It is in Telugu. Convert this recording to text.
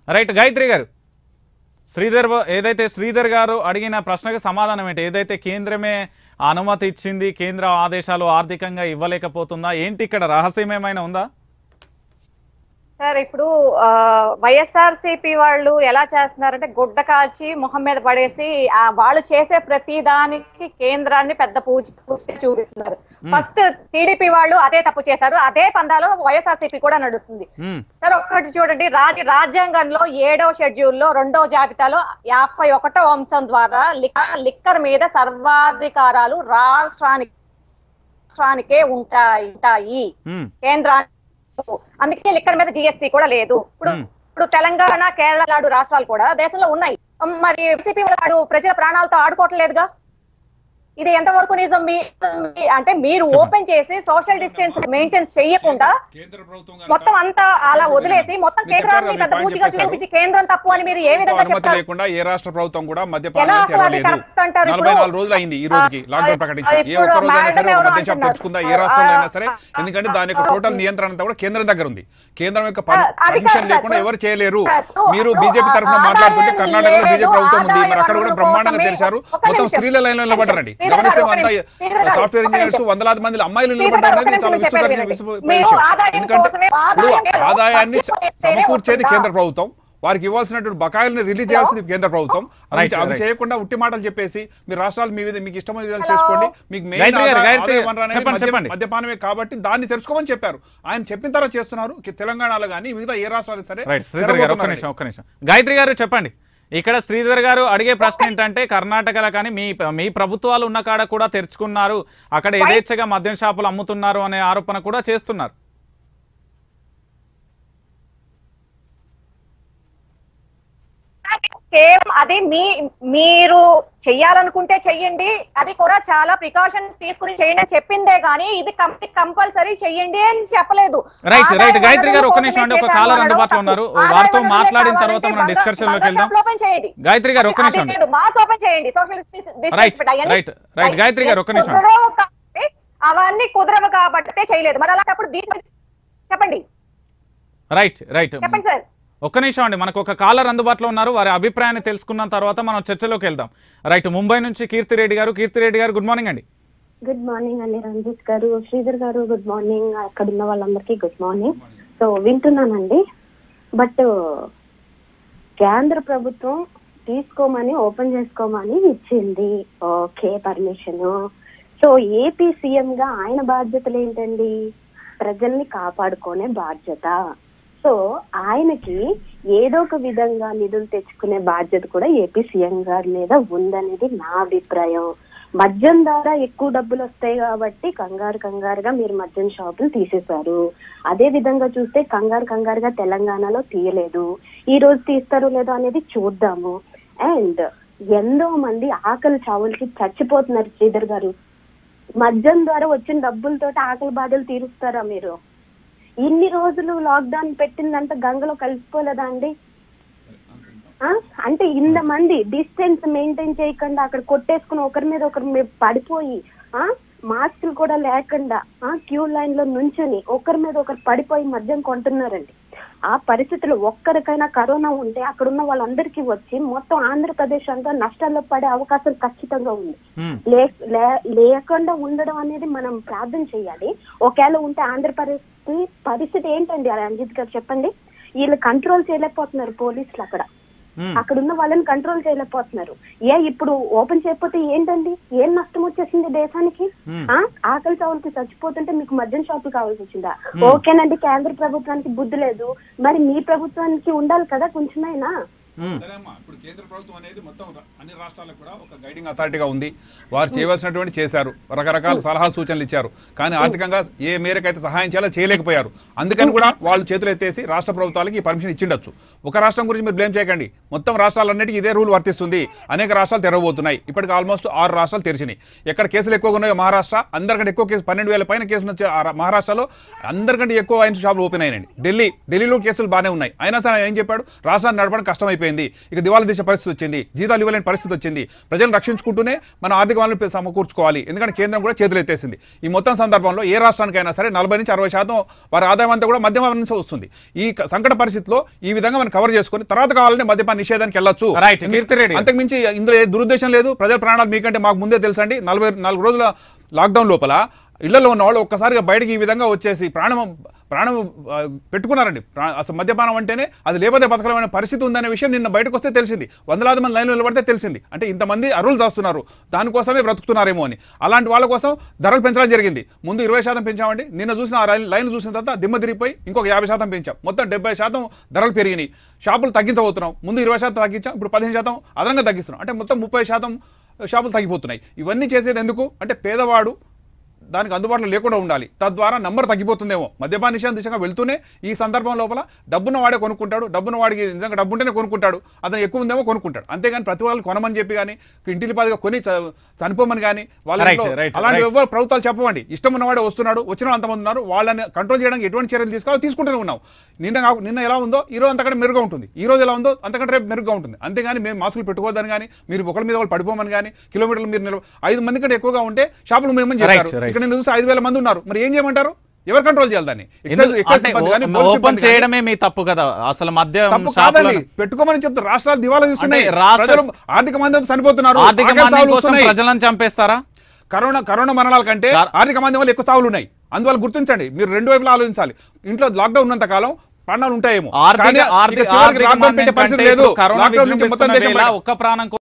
రైట్ గాయత్రి గారు శ్రీధర్ బా- ఏదైతే శ్రీధర్ గారు అడిగిన ప్రశ్నకు సమాధానం ఏంటి ఏదైతే కేంద్రమే అనుమతి ఇచ్చింది కేంద్ర ఆదేశాలు ఆర్థికంగా ఇవ్వలేకపోతుందా ఏంటి ఇక్కడ రహస్యం ఏమైనా ఉందా సార్ ఇప్పుడు వైఎస్ఆర్ సిపి వాళ్ళు ఎలా చేస్తున్నారంటే గుడ్డ కాల్చి మొహం మీద పడేసి ఆ వాళ్ళు చేసే ప్రతి దానికి కేంద్రాన్ని పెద్ద పూజ పూజ చూపిస్తున్నారు ఫస్ట్ టీడీపీ వాళ్ళు అదే తప్పు చేశారు అదే పందాలో వైఎస్ఆర్ సిపి కూడా నడుస్తుంది ఉమ్, సార్ ఒక్కటి చూడండి రాజ రాజ్యాంగంలో ఏడవ షెడ్యూల్లో రెండవ జాబితాలో యాభై ఒకటో అంశం ద్వారా లిక్క- లిక్కర్ మీద సర్వాధికారాలు రాష్ట్రానికి రాష్ట్రానికే ఉంటాయి ఉంటాయి ఉమ్, కేంద్రానికి అందుకే లిక్కర్ మీద జిఎస్టీ కూడా లేదు ఇప్పుడు Hmm. ఇప్పుడు తెలంగాణ కేరళ లాంటి రాష్ట్రాలు కూడా దేశంలో ఉన్నాయి మరి వైసీపీ వాడు ప్రజల ప్రాణాలతో ఆడుకోవట్లేదుగా ఇది ఎంతవరకు నిజం మీ మీ- అంటే మీరు ఓపెన్ చేసి సోషల్ డిస్టెన్స్ మెయింటైన్ చేయకుండా కేంద్ర ప్రభుత్వం మొత్తం అంతా అలా వదిలేసి మొత్తం మీరు కేంద్రాన్ని చెప్పారు, పెద్ద మీ పూచిగా point చూపించి కేంద్రం తప్పు అని మీరు ఏ ప్రభుత్వం విధంగా అనుమతి చెప్తారు లేకుండా ఏ రాష్ట్ర ప్రభుత్వం కూడా ఎలా మద్యపానం అసలు అది తెరవలేదు కరెక్ట్ అంటారు నలభై ఇప్పుడు? నాలుగు రోజులు అయింది ఈ రోజుకి ఆ, లాక్డౌన్ ఆ, ప్రకటించి ఏ ఇప్పుడు ఒక్క రోజైనా సరే మేడం ఒక ఎవరో మద్యం షాప్ అంటున్నారు. తెచ్చుకుందా ఏ రాష్ట్రంలో అయినా సరే ఆ, ఎందుకంటే ఆ, దాని యొక్క ఆ, టోటల్ ఓకే. నియంత్రణ అంతా కూడా కేంద్రం దగ్గర ఉంది కేంద్రం యొక్క ఆ, అది పర్మిషన్ కాదు లేకుండా సార్. ఎవరు చేయలేరు సార్, మీరు ఇప్పుడు బీజేపీ తరఫున ఆదాయం మాట్లాడుతుంటే కర్ణాటకలో లేదు, బీజేపీ ప్రభుత్వం ఉంది మరి అక్కడ కూడా ఆదాయం బ్రహ్మాండంగా కోసమే- తెరిచారు ఒక్క మొత్తం నిమిషం. స్త్రీల లైన్లో నిలబడ్డారండి శ్రీధర్ గారు, గమనిస్తే ఒక్క అంతా నిమిషం. శ్రీధర్ గారు, సాఫ్ట్వేర్ ఒక్క ఇంజనీర్స్ నిమిషం. వందలాది మంది అమ్మాయిలు శ్రీధర్ నిలబడ్డారు గారు, అనేది ఒక్క చాలా నిమిషం చెప్పేది విస్తృతంగా వినండి. విస్తృ- మీరు విషయం ఆదాయం ఎందుకంటే కోసమే ఇప్పుడు ఆదాయం లేదు. ఆదాయాన్ని మద్యం సమకూర్చేది వస్తుందా? కేంద్ర ప్రభుత్వం వారికి ఇవ్వాల్సినటువంటి బకాయిలను రిలీజ్ చేయాల్సింది కేంద్ర ప్రభుత్వం అవి Right, అవి right. చేయకుండా ఉట్టి మాటలు చెప్పేసి మీ రాష్ట్రాలు మీ మీద మీకు ఇష్టమైన విధాలు చేసుకోండి మీకు మెయిన్ గాయత్రి గారు, ఆదా- గాయత్రి ఆదాయ వనరు అనేది చెప్పండి, మద్యం- చెప్పండి. మద్యపానమే కాబట్టి దాన్ని తెరుచుకోమని చెప్పారు ఆయన చెప్పిన తర్వాత చేస్తున్నారు కి- తెలంగాణలో కానీ మిగతా ఏ రాష్ట్రాలు సరే రైట్ శ్రీధర్ గారు ఒక్క నిమిషం ఒక్క నిమిషం గాయత్రి గారు చెప్పండి ఇక్కడ శ్రీధర్ గారు అడిగే ప్రశ్న ఏంటంటే కర్ణాటకలో కానీ మీ మీ ప్రభుత్వాలు ఉన్న కాడ కూడా తెరుచుకున్నారు అక్కడ యథేచ్ఛగా మద్యం షాపులు అమ్ముతున్నారు అనే ఆరోపణ కూడా చేస్తున్నారు కేవలం అది మీ మీరు చెయ్యాలనుకుంటే చెయ్యండి అది కూడా చాలా ప్రికాషన్స్ తీసుకుని చేయండి అని చెప్పిందే గానీ ఇది కంపల్సరీ చెయ్యండి అని చెప్పలేదు రైట్ ఆదాయ రైట్ గాయత్రి గారు ఒక్క వనరుల నిమిషం అండి ఒక కోసమే కాలర్ చేశాను అందుబాటులో అనడం ఉన్నారు తప్పు. వారితో ఆదాయ వనరులే మాట్లాడిన కావాలంటే తర్వాత మనం బంగారు- డిస్కషన్ లోకి బంగారు వెళ్దాం షాపులు ఓపెన్ చేయండి గాయత్రి గారు ఒక్క అది నిమిషం అండి లేదు, మాస్ ఓపెన్ చేయండి social right, right, right. Gayatri garu, ఒక్క నిమిషం. అవన్నీ కుదరవు కాబట్టి చేయలేదు మరి అలాంటప్పుడు దీని చెప్పండి రైట్ రైట్ చెప్పండి సార్ ఒక్క నిమిషం అండి మనకు ఒక కాలర్ అందుబాటులో ఉన్నారు వారి అభిప్రాయాన్ని తెలుసుకున్న తర్వాత మనం చర్చలోకి వెళ్దాం రైట్ ముంబై నుంచి కీర్తిరెడ్డి గారు కీర్తిరెడ్డి గారు గుడ్ మార్నింగ్ అండి గుడ్ మార్నింగ్ అండి రంజిత్ గారు శ్రీధర్ గారు గుడ్ మార్నింగ్ అక్కడ ఉన్న వాళ్ళందరికీ గుడ్ మార్నింగ్ సో వింటున్నానండి బట్ కేంద్ర ప్రభుత్వం తీసుకోమని ఓపెన్ చేసుకోమని ఇచ్చింది okay permission so AP CM గా ఆయన బాధ్యతలు ఏంటండి ప్రజల్ని కాపాడుకునే బాధ్యత సో ఆయనకి ఏదో ఒక విధంగా నిధులు తెచ్చుకునే బాధ్యత కూడా ఏపీ సీఎం గారి మీద ఉందనేది నా అభిప్రాయం మద్యం ద్వారా ఎక్కువ డబ్బులు వస్తాయి కాబట్టి కంగారు కంగారుగా మీరు మద్యం షాపులు తీసేశారు అదే విధంగా చూస్తే కంగారు కంగారుగా తెలంగాణలో తీయలేదు ఈ రోజు తీస్తారో లేదో అనేది చూద్దాము అండ్ ఎంతో మంది ఆకలి చావులకి చచ్చిపోతున్నారు శ్రీధర్ గారు మద్యం ద్వారా వచ్చిన డబ్బులతో ఆకలి బాధలు తీరుస్తారా మీరు ఇన్ని రోజులు లాక్డౌన్ పెట్టిందంటే గంగలో కలిసిపోలేదా అండి ఆ? అంటే ఇంతమంది డిస్టెన్స్ మెయింటైన్ చేయకుండా అక్కడ కొట్టేసుకుని ఒకరి మీద ఒకరి మీద పడిపోయి ఆ మాస్కులు కూడా లేకుండా ఆ క్యూ లైన్ లో నుంచుని ఒకరి మీద ఒకరు పడిపోయి మద్యం కొంటున్నారండి ఆ పరిస్థితుల్లో ఒక్కరికైనా కరోనా ఉంటే అక్కడ ఉన్న వాళ్ళందరికీ వచ్చి మొత్తం ఆంధ్రప్రదేశ్ అంతా నష్టాల్లో పడే అవకాశం ఖచ్చితంగా ఉంది మ్మ్. లే లే- లేకుండా ఉండడం అనేది మనం ప్రార్థన చేయాలి ఒకవేళ ఉంటే ఆంధ్రప్రదేశ్ పరిస్థితి ఏంటండి రంజిత్ గారు చెప్పండి వీళ్ళు కంట్రోల్ చేయలేకపోతున్నారు పోలీసులు అక్కడ మ్మ్. అక్కడ ఉన్న వాళ్ళని కంట్రోల్ చేయలేకపోతున్నారు ఏ ఇప్పుడు ఓపెన్ చేయకపోతే ఏంటండి ఏం నష్టం వచ్చేసింది దేశానికి మ్మ్. ఆ ఆకలి చావులకి చచ్చిపోతుంటే మీకు మద్యం షాపులు కావాల్సి వచ్చిందా ఓకేనండి కేంద్ర ప్రభుత్వానికి బుద్ధి లేదు మరి మీ ప్రభుత్వానికి ఉండాలి కదా కొంచెమైనా మ్మ్. సరే అమ్మా ఇప్పుడు కేంద్ర ప్రభుత్వం అనేది మొత్తం ర- అన్ని రాష్ట్రాలకు కూడా ఒక గైడింగ్ అథారిటీగా ఉంది వారు చేయవలసినటువంటి చేశారు రకరకాల సలహాలు సూచనలు ఇచ్చారు కానీ ఆర్థికంగా ఏ మేరకైతే సహాయం చేయాలో చేయలేకపోయారు అందుకని కూడా వాళ్ళు చేతులు ఎత్తేసి రాష్ట్ర ప్రభుత్వాలకి ఈ పర్మిషన్ ఇచ్చిండొచ్చు ఒక రాష్ట్రం గురించి మీరు బ్లేమ్ చేయకండి మొత్తం రాష్ట్రాలన్నిటికీ ఇదే రూల్ వర్తిస్తుంది అనేక రాష్ట్రాలు తెరవబోతున్నాయి ఇప్పటికి ఆల్మోస్ట్ ఆరు రాష్ట్రాలు తెరిచినాయి ఎక్కడ కేసులు ఎక్కువగా ఉన్నాయో మహారాష్ట్ర అందరికంటే ఎక్కువ కేసు పన్నెండు వేల పైన కేసులు వచ్చే ఆ రా- మహారాష్ట్రలో అందరికంటే ఎక్కువ వైన్ షాపులు ఓపెన్ అయినాయండి ఢిల్లీ ఢిల్లీలో కేసులు బాగానే ఉన్నాయి అయినా సరే ఆయన ఏం చెప్పాడు రాష్ట్రాన్ని నడపడం కష్టమైపోయింది అయిపోయింది ఇక దివాలా తీసే పరిస్థితి వచ్చింది జీతాలు ఇవ్వలేని పరిస్థితి వచ్చింది ప్రజలను రక్షించుకుంటూనే మన ఆర్థిక వనరులు సమకూర్చుకోవాలి ఎందుకంటే కేంద్రం కూడా చేతులు ఎత్తేసింది ఈ మొత్తం సందర్భంలో ఏ రాష్ట్రానికైనా సరే నలభై నుంచి అరవై శాతం వారి ఆదాయం అంతా కూడా మద్యపానం నుంచి వస్తుంది ఈ క- సంకట పరిస్థితిలో ఈ విధంగా మనం కవర్ చేసుకొని తర్వాత కావాలంటే మద్యపాన నిషేధానికి వెళ్ళొచ్చు Right. కీర్తిరెడ్డి. అంతకుమించి ఇందులో ఏ దురుద్దేశం లేదు ప్రజల ప్రాణాలు మీకంటే మాకు ముందే తెలుసండి నలభై నాలుగు రోజుల లాక్డౌన్ లోపల ఇళ్లలో ఉన్న వాళ్ళు ఒక్కసారిగా బయటికి ఈ విధంగా వచ్చేసి ప్రాణం ప్రాణం ఆ, పెట్టుకున్నారండి ప్రా- అసలు మద్యపానం అంటేనే అది లేకపోతే బతకలమైన పరిస్థితి ఉందనే విషయం నిన్న బయటకు వస్తే తెలిసింది వందలాది మంది లైన్లో నిలబడితే తెలిసింది అంటే ఇంతమంది అరువులు చేస్తున్నారు దానికోసమే బ్రతుకుతున్నారేమో అని అలాంటి వాళ్ళ కోసం ధరలు పెంచడం జరిగింది ముందు ఇరవై శాతం పెంచామండి నిన్న చూసిన ఆ లైన్ లైన్ చూసిన తర్వాత దిమ్మ తిరిగిపోయి ఇంకొక యాభై శాతం పెంచాం మొత్తం డెబ్బై శాతం ధరలు పెరిగినాయి షాపులు తగ్గించబోతున్నాం ముందు ఇరవై శాతం తగ్గించాం ఇప్పుడు పదిహేను శాతం అదనంగా తగ్గిస్తున్నాం అంటే మొత్తం ముప్పై శాతం షాపులు తగ్గిపోతున్నాయి ఇవన్నీ చేసేది ఎందుకు అంటే పేదవాడు దానికి అందుబాటులో లేకుండా ఉండాలి తద్వారా నంబర్ తగ్గిపోతుందేమో మద్యపాన నిషేధం దిశగా వెళ్తూనే ఈ సందర్భం లోపల డబ్బున్న వాడే కొనుక్కుంటాడు డబ్బున్న వాడికి నిజంగా డబ్బు ఉంటేనే కొనుక్కుంటాడు అతను ఎక్కువ ఉందేమో కొనుక్కుంటాడు అంతేగాని ప్రతి వాళ్ళు కొనమని చెప్పి కానీ ఇంటిలి పాదిగా కొని చ- చనిపోమని కానీ వాళ్ళ Right, ఇంట్లో right, అలాంటి right. ఎవరు ప్రభుత్వాలు చెప్పవండి ఇష్టం ఉన్నవాడే వస్తున్నాడు వచ్చిన వాళ్ళు అంతమంది ఉన్నారు వాళ్ళని కంట్రోల్ చేయడానికి ఎటువంటి చర్యలు తీసుకోవాలో తీసుకుంటూనే ఉన్నాం నిన్న కాకు- నిన్న ఎలా ఉందో ఈ రోజు అంతకంటే మెరుగ్గా ఉంటుంది ఈ రోజు ఎలా ఉందో అంతకంటే రేపు మెరుగ్గా ఉంటుంది అంతేగాని మేము మాస్కులు పెట్టుకోవద్దని కానీ మీరు ఒకరి మీద వాళ్ళు పడిపోమని కానీ కిలోమీటర్లు మీరు నిలవ ఐదు మంది కంటే ఎక్కువగా ఉంటే షాపులు మేమని Right, చెప్పారు right. ఇక్కడ నేను చూస్తే ఐదు వేల మంది ఉన్నారు మరి ఏం చేయమంటారు ఎవరు కంట్రోల్ చేయాలి దాన్ని ఎందుకు- ఎక్సైజ్- ఎక్సైజ్ అంటే సిబ్బంది కానీ, ఓ- పోలీస్ ఓపెన్ సిబ్బంది కానీ. చేయడమే మీ తప్పు కదా అసలు మద్యం తప్పు షాపులను కాదండి పెట్టుకోమని చెప్తారు రాష్ట్రాలు దివాలా తీస్తున్నాయి అంటే రాష్ట్ర- ప్రజలు ఆర్థిక మంది చనిపోతున్నారు ఆర్థిక ఆకలి మాంద్యం చావులు కోసం వస్తున్నాయి. ప్రజలను చంపేస్తారా కరోనా కరోనా మరణాల కంటే కార్- ఆర్థిక మాంద్యం వల్ల ఎక్కువ చావులు ఉన్నాయి అందువల్ల గుర్తించండి మీరు రెండు వైపులా ఆలోచించాలి ఇంట్లో లాక్డౌన్ ఉన్నంత కాలం ప్రాణాలు ఉంటాయేమో ఆర్థిక కానీ ఇక ఆర్థిక చివరికి ఆర్థిక లాక్డౌన్ పెట్టే మాంద్యం పరిస్థితి కంటే లేదు ఇప్పుడు కరోనా లాక్డౌన్ నుంచి మొత్తం విజృంభిస్తున్న దేశం వేళ బయట- ఒక్క ప్రాణం